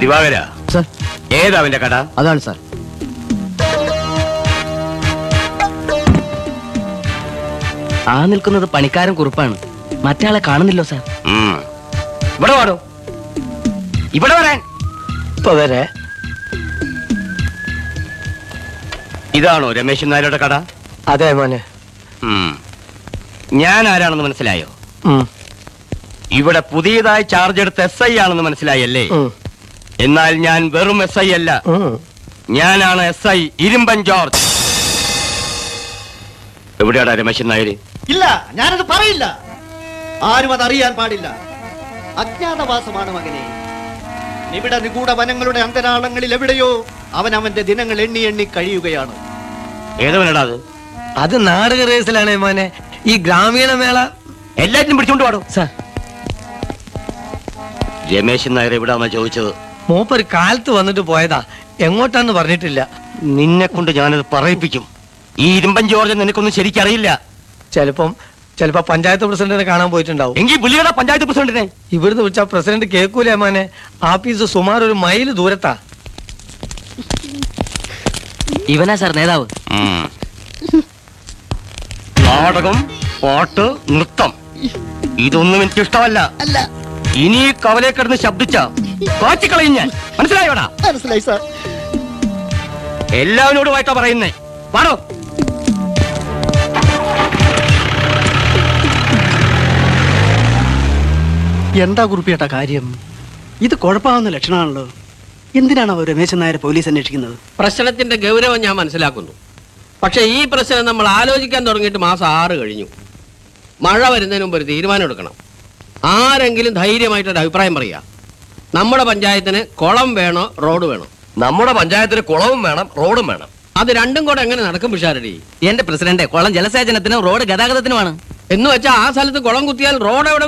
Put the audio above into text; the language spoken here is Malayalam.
ദിവാകര സർ ഏതാ അവന്റെ കട അതാണ് സാർ ആ നിൽക്കുന്നത് പണിക്കാരൻ കുറിപ്പാണ് മറ്റേ കാണുന്നില്ലോ സാർ ഉം. ഇവിടെ വാടോ ഇവിടെ വരാൻ ഇപ്പൊ വരെ ഇതാണോ രമേശൻ നായരുടെ കട അതെ മോനെ ഉം. ഞാൻ ആരാണെന്ന് മനസ്സിലായോ ഉം, ഇവിടെ പുതിയതായി ചാർജ് എടുത്ത എസ് ഐ ആണെന്ന് മനസ്സിലായല്ലേ ഉം, എന്നാൽ ഞാൻ വെറും എസ് ഐ അല്ല ഉം. ഞാനാണ് എസ് ഐ ഇരുമ്പൻ ജോർജ് എവിടെയാടാ രമേശൻ നായര് ഇല്ല ഞാനത് പറയില്ല ആരും അത് അറിയാൻ പാടില്ല അജ്ഞാതവാസമാണ് മകനെ നിബിഡ നിഗൂഢ വനങ്ങളുടെ അന്തരാളങ്ങളിൽ എവിടെയോ അവൻ അവന്റെ ദിനങ്ങൾ എണ്ണി എണ്ണി കഴിയുകയാണ് ഏതവനടാ അത് അത് നാടക റേസിലാണ് മോനെ ഈ ഗ്രാമീണ മേള എല്ലാറ്റിനും പിടിച്ചോണ്ട് പാടോ സാർ രമേശൻ നായർ എവിടാന്നാ ചോദിച്ചത് മൂപ്പര് കാലത്ത് വന്നിട്ട് പോയതാ എങ്ങോട്ടാന്ന് പറഞ്ഞിട്ടില്ല നിന്നെ കൊണ്ട് ഞാനത് പറയിപ്പിക്കും ഈ ഇരുമ്പൻ ജോർജ് നിനക്കൊന്നും ശരിക്കറിയില്ല ചിലപ്പം ചിലപ്പോ പഞ്ചായത്ത് പ്രസിഡന്റിനെ കാണാൻ പോയിട്ടുണ്ടാവും എങ്കിൽ പുള്ളിയുടെ പഞ്ചായത്ത് പ്രസിഡന്റിനെ ഇവിടുന്ന് വിളിച്ചാ പ്രസിഡന്റ് കേൾക്കൂലേ മോനെ ആഫീസ് സുമാർ ഒരു മൈൽ ദൂരത്താ ഇവനാ സാർ നേതാവ് ഉം. നാടകം പാട്ട് നൃത്തം ഇതൊന്നും എനിക്ക് ഇഷ്ടമല്ല ഇനി ഈ കവലെ കിടന്ന് ശബ്ദിച്ച കാച്ചിക്കളയും ഞാൻ മനസ്സിലായോടാ മനസ്സിലായി സാർ എല്ലാവരോടുമായിട്ടാ പറയുന്നേ പാടോ എന്താ കുറിപ്പിയേട്ട കാര്യം ഇത് കുഴപ്പമാവുന്ന ലക്ഷണമാണല്ലോ എന്തിനാണ് അവർ രമേശൻ നായരെ പോലീസ് അന്വേഷിക്കുന്നത് പ്രശ്നത്തിന്റെ ഗൗരവം ഞാൻ മനസ്സിലാക്കുന്നു പക്ഷെ ഈ പ്രശ്നം നമ്മൾ ആലോചിക്കാൻ തുടങ്ങിയിട്ട് മാസം ആറ് കഴിഞ്ഞു മഴ വരുന്നതിന് മുമ്പ് ഒരു തീരുമാനം എടുക്കണം ആരെങ്കിലും ധൈര്യമായിട്ടൊരു അഭിപ്രായം പറയുക നമ്മുടെ പഞ്ചായത്തിന് കുളം വേണോ റോഡ് വേണോ നമ്മുടെ പഞ്ചായത്തിന് കുളവും വേണം റോഡും വേണം അത് രണ്ടും കൂടെ എങ്ങനെ നടക്കും പിഷാരടി എന്റെ പ്രസിഡന്റ് കുളം ജലസേചനത്തിനും റോഡ് ഗതാഗതത്തിനുമാണ് എന്ന് വെച്ചാൽ ആ സ്ഥലത്ത് കുളം കുത്തിയാൽ റോഡ് എവിടെ